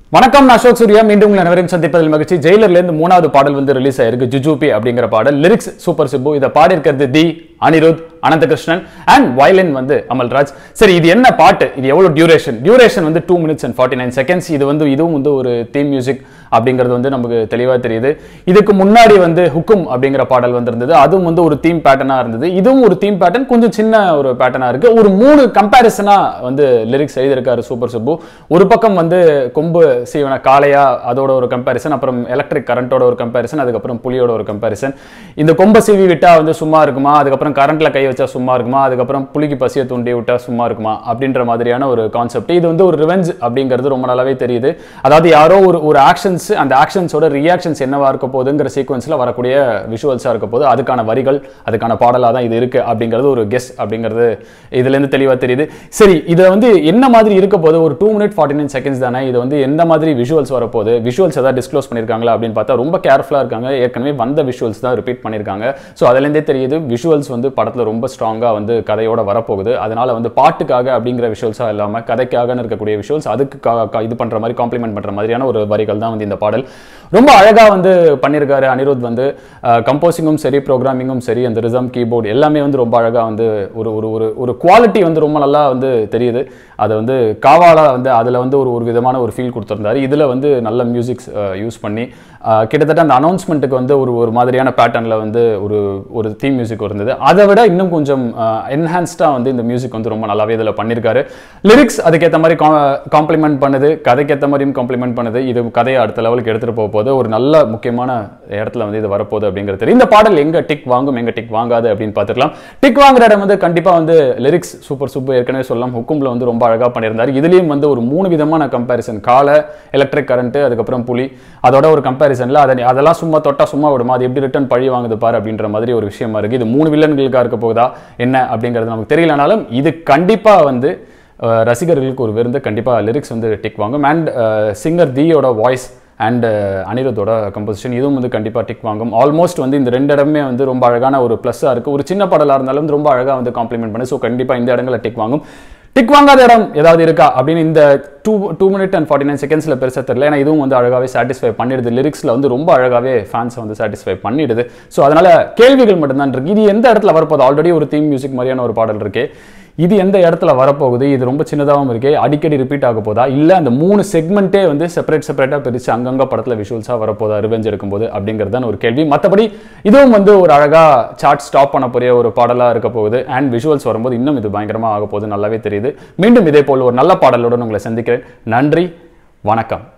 வணக்கம் நான் அசோக் சூர்யா மீண்டும் உங்களை அனைவரையும் சந்திப்பதில் மகிழ்ச்சி ஜெயிலர்ல இருந்து மூணாவது பாடல் வந்து ரிலீஸ் ஆயிருக்கு ஜுஜூபி அப்படிங்கிற பாடல் லிரிக்ஸ் சூப்பர் சிப்பு இதை பாடியிருக்கிறது the Anirudh Ananthakrishnan and violin வந்து அமல்ராஜ் சரி இது என்ன பாட்டு இது எவ்வளவு டியூரேஷன் டியூரேஷன் வந்து two minutes and forty nine seconds இது வந்து இதுவும் வந்து ஒரு தீம் மியூசிக் அப்படிங்கிறது வந்து நமக்கு தெளிவாக தெரியுது இதுக்கு முன்னாடி வந்து ஹுக்கும் அப்படிங்கிற பாடல் வந்திருந்தது அதுவும் வந்து ஒரு தீம் பேட்டர்னாக இருந்தது இதுவும் ஒரு தீம் பேட்டர்ன் கொஞ்சம் சின்ன ஒரு பேட்டர்னாக இருக்கு ஒரு மூணு கம்பேரிசனாக வந்து லிரிக்ஸ் எழுதியிருக்காரு சூப்பர் சுப்பு ஒரு பக்கம் வந்து கொம்பு சீவன காளையா அதோட ஒரு கம்பேரிசன் அப்புறம் எலக்ட்ரிக் கரண்டோட ஒரு கம்பேரிசன் அதுக்கப்புறம் புலியோட ஒரு கம்பேரிசன் இந்த கொம்பை சீவி விட்டா வந்து சும்மா இருக்குமா அதுக்கப்புறம் கரண்ட்ல கை வச்சா சும்மா இருக்குமா அதுக்கப்புறம் புலிக்கு பசியை தூண்டி விட்டா சும்மா இருக்குமா அப்படின்ற மாதிரியான ஒரு கான்செப்ட் இது வந்து ஒரு ரிவெஞ்ச் அப்படிங்கிறது ரொம்ப நல்லாவே தெரியுது அதாவது யாரோ ஒரு ஒரு ஆக்ஷன்ஸ் அந்த ஆக்ஷன்ஸோட ரியாக்ஷன்ஸ் என்னவா இருக்க போகுதுங்கிற சீக்வன்ஸ்ல வரக்கூடிய விஷுவல்ஸா இருக்க போது அதுக்கான வரிகள் அதுக்கான பாடலா தான் இது இருக்கு அப்படிங்கிறது ஒரு கெஸ் அப்படிங்கிறது இதுல இருந்து தெளிவா தெரியுது சரி இதை வந்து என்ன மாதிரி இருக்க போது ஒரு two minute forty nine seconds தானே இது வந்து எந்த மாதிரி விஷுவல்ஸ் வரப்போகுது விஷுவல்ஸ் ஏதாவது டிஸ்க்ளோஸ் பண்ணியிருக்காங்களா அப்படின்னு பார்த்தா ரொம்ப கேர்ஃபுல்லாக இருக்காங்க ஏற்கனவே வந்த விஷுவல்ஸ் தான் ரிப்பீட் பண்ணியிருக்காங்க ஸோ அதுலேருந்தே தெரியுது விஷுவல்ஸ் வந்து படத்தில் ரொம்ப ஸ்ட்ராங்காக வந்து கதையோட வரப்போகுது அதனால வந்து பாட்டுக்காக அப்படிங்கிற விஷுவல்ஸாக இல்லாமல் கதைக்காக இருக்கக்கூடிய விஷுவல்ஸ் அதுக்கு கா- கா- இது பண்ணுற மாதிரி காம்ப்ளிமெண்ட் பண்ணுற மாதிரியான ஒரு வரிகள் தான் வந்து இந்த பாடல் ரொம்ப அழகாக வந்து பண்ணியிருக்காரு அனிருத் வந்து கம்போசிங்கும் சரி ப்ரோக்ராமிங்கும் சரி அந்த ரிசம் கீபோர்டு எல்லாமே வந்து ரொம்ப அழகாக வந்து ஒரு ஒரு ஒரு ஒரு குவாலிட்டி வந்து ரொம்ப நல்லா வந்து தெரியுது அதை வந்து காவாலா வந்து அதில் வந்து ஒரு ஒரு விதமான ஒரு ஃபீல் கொடுத்துருந்தாரு இதில் வந்து நல்ல மியூசிக்ஸ் யூஸ் பண்ணி அஹ், கிட்டத்தட்ட அந்த அனௌன்ஸ்மெண்ட்டுக்கு வந்து ஒரு ஒரு மாதிரியான பேட்டர்னில் வந்து ஒரு ஒரு தீம் மியூசிக் இருந்தது அதை விட இன்னும் கொஞ்சம் என்ஹான்ஸ்டாக வந்து இந்த மியூசிக் வந்து ரொம்ப நல்லாவே இதில் பண்ணியிருக்காரு லிரிக்ஸ் அதுக்கேற்ற மாதிரி காம்ப்ளிமெண்ட் பண்ணுது கதைக்கேற்ற மாதிரியும் காம்ப்ளிமெண்ட் பண்ணுது இது கதையை அடுத்த லெவலுக்கு எடுத்துகிட்டு போக போது ஒரு நல்ல முக்கியமான இடத்துல வந்து இது வரப்போகுது அப்படிங்கிறது தெரியும். இந்த பாடல் எங்க டிக் வாங்கும் எங்க டிக் வாங்காது அப்படின்னு பார்த்துக்கலாம் டிக் வாங்குற இடம் வந்து கண்டிப்பா வந்து லிரிக்ஸ் சூப்பர் சூப்பர் ஏற்கனவே சொல்லலாம் ஹுக்கும்ல வந்து ரொம்ப அழகா பண்ணியிருந்தாரு இதுலயும் வந்து ஒரு மூணு விதமான கம்பேரிசன் கால எலக்ட்ரிக் கரண்ட் அதுக்கப்புறம் புலி அதோட ஒரு கம்பேரிசன்ல அதை அதெல்லாம் சும்மா தொட்டா சும்மா விடுமா அது எப்படி ரிட்டர்ன் பழி வாங்குது பாரு அப்படின்ற மாதிரி ஒரு விஷயமா இருக்கு இது மூணு வில்லன்களுக்கா இருக்க போகுதா என்ன அப்படிங்கிறது நமக்கு தெரியலனாலும் இது கண்டிப்பா வந்து அஹ், ரசிகர்களுக்கு ஒரு விருந்து கண்டிப்பா லிரிக்ஸ் வந்து டிக் வாங்கும் அண்ட் சிங்கர் தீயோட வாய்ஸ் அண்ட் அனிருத்தோட கம்போசிஷன் இதுவும் வந்து கண்டிப்பாக டிக் வாங்கும் ஆல்மோஸ்ட் வந்து இந்த ரெண்டு இடமே வந்து ரொம்ப அழகான ஒரு ப்ளஸ்ஸாக இருக்குது ஒரு சின்ன பாடலாக இருந்தாலும் வந்து ரொம்ப அழகாக வந்து காம்ப்ளிமெண்ட் பண்ணு ஸோ கண்டிப்பாக இந்த இடங்களில் டிக் வாங்கும் டிக் வாங்காத இடம் ஏதாவது இருக்கா அப்படின்னு இந்த two two minute and forty nine செகண்ட்ஸில் பெருசாக தெரியல ஏன்னா இதுவும் வந்து அழகாகவே சாட்டிஸ்ஃபை பண்ணிடுது லிரிக்ஸில் வந்து ரொம்ப அழகாகவே ஃபேன்ஸை வந்து சாட்டிஸ்ஃபை பண்ணிடுது ஸோ அதனால் கேள்விகள் மட்டும்தான் இருக்கு இது எந்த இடத்துல வரப்போகுது ஆல்ரெடி ஒரு தீம் மியூசிக் மாதிரியான ஒரு பாடல் இருக்கு இது எந்த இடத்துல வரப்போகுது இது ரொம்ப சின்னதாகவும் இருக்கே அடிக்கடி ரிப்பீட் ஆக போதா இல்லை அந்த மூணு செக்மெண்ட்டே வந்து செப்பரேட் செப்பரேட்டாக பிரித்து அங்கங்க படத்தில் விஷுவல்ஸாக வரப்போதா ரிவெஞ்ச் எடுக்கும்போது அப்படிங்கிறது ஒரு கேள்வி மற்றபடி இதுவும் வந்து ஒரு அழகாக சார்ட் ஸ்டாப் பண்ண போறிய ஒரு பாடலாக இருக்க போகுது அண்ட் விஷுவல்ஸ் வரும்போது இன்னும் இது பயங்கரமாக ஆக போகுது நல்லாவே தெரியுது மீண்டும் இதே போல் ஒரு நல்ல பாடலுடன் உங்களை சந்திக்கிறேன் நன்றி வணக்கம்